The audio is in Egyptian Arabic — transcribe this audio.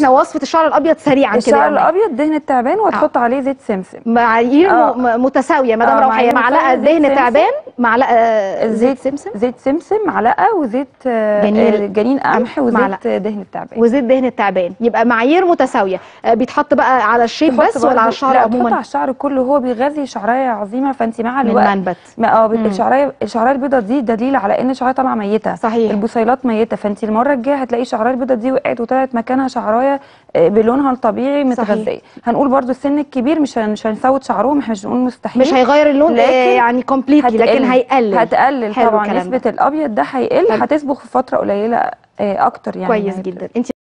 احنا وصفه الشعر الابيض سريعا كده الشعر يا أمال. الابيض دهن التعبان وهتحط عليه زيت سمسم معايير آه. م- متساويه مدام آه، روحيه معايير معلقه متساوية، زيت دهن سمسم. تعبان معلقه زيت زيت سمسم زيت سمسم معلقه وزيت آه، جنين- آه، جنين قمح وزيت معلقة. دهن التعبان وزيت دهن التعبان يبقى معايير متساويه آه، بيتحط بقى على الشيب تحط بس ولا برضه- على الشعر لا تحط عموما على الشعر كله هو بيغذي شعرايه عظيمه فانت مع من الوقت منبت ما اه مم. الشعرايه الشعرايه البيضاء دي دليل على ان الشعرايه طالعه ميته صحيح البصيلات ميته فانت المره الجايه هتلاقي الشعرايه البيضاء دي وقعت وطلعت مكانها شعرايه آه، بلونها الطبيعي صحيح. متغذيه هنقول برضو السن الكبير مش هن- مش هنسود شعرهم احنا مش هنقول مستحيل مش هيغير اللون آه، لكن يعني كومبليتلي لكن هتقل. هيقلل هتقلل حلو طبعا الكلام ده. نسبه الابيض ده هيقل حلو. هتصبغ في فتره قليله آه، اكتر يعني كويس ما هي جدا انت